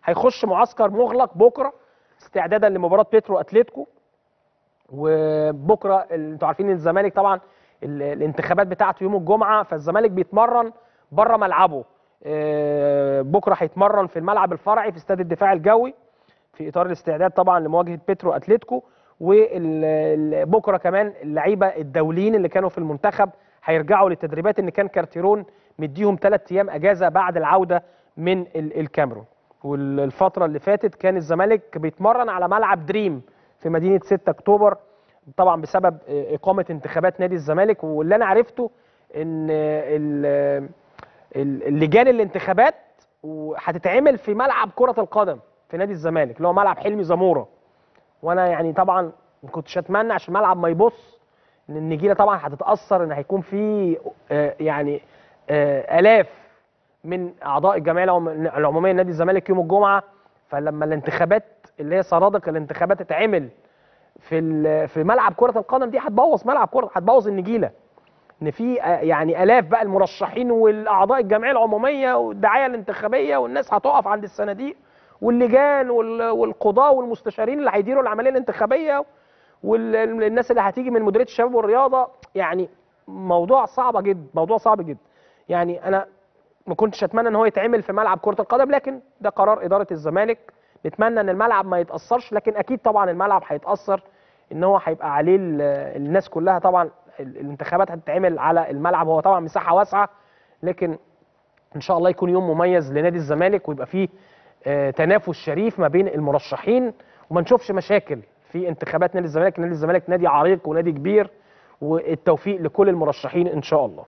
هيخش معسكر مغلق بكره استعدادا لمباراه بيترو اتلتيكو وبكره ال- انتوا عارفين ان الزمالك طبعا ال- الانتخابات بتاعته يوم الجمعه فالزمالك بيتمرن بره ملعبه آه، بكره هيتمرن في الملعب الفرعي في استاد الدفاع الجوي في اطار الاستعداد طبعا لمواجهه بيترو اتلتيكو وبكره كمان اللعيبه الدوليين اللي كانوا في المنتخب هيرجعوا للتدريبات ان كان كارتيرون مديهم ثلاث ايام اجازه بعد العوده من ال- الكاميرون والفتره اللي فاتت كان الزمالك بيتمرن على ملعب دريم في مدينه 6 اكتوبر طبعا بسبب اقامه انتخابات نادي الزمالك واللي انا عرفته ان ال- ال- اللجان الانتخابات هتتعمل في ملعب كره القدم في نادي الزمالك اللي هو ملعب حلمي زموره وانا يعني طبعا ما كنتش اتمنى عشان الملعب ما يبص ان النجيله طبعا هتتاثر ان هيكون في آه، يعني آه، الاف من اعضاء الجمعيه العم- العموميه لنادي الزمالك يوم الجمعه فلما الانتخابات اللي هي صنادق الانتخابات تتعمل في ال- في ملعب كره القدم دي هتبوظ ملعب كره هتبوظ النجيله ان في آه، يعني الاف بقى المرشحين والاعضاء الجمعيه العموميه والدعايه الانتخابيه والناس هتقف عند الصناديق واللجان وال- والقضاه والمستشارين اللي هيديروا العمليه الانتخابيه والناس اللي هتيجي من مديريه الشباب والرياضه يعني موضوع صعب جدا موضوع صعب جدا يعني انا ما كنتش اتمنى ان هو يتعمل في ملعب كره القدم لكن ده قرار اداره الزمالك نتمنى ان الملعب ما يتاثرش لكن اكيد طبعا الملعب هيتاثر ان هو هيبقى عليه ال- الناس كلها طبعا ال- الانتخابات هتتعمل على الملعب هو طبعا مساحه واسعه لكن ان شاء الله يكون يوم مميز لنادي الزمالك ويبقى فيه آه، تنافس شريف ما بين المرشحين وما نشوفش مشاكل في انتخابات نادي الزمالك نادي الزمالك نادي عريق ونادي كبير والتوفيق لكل المرشحين ان شاء الله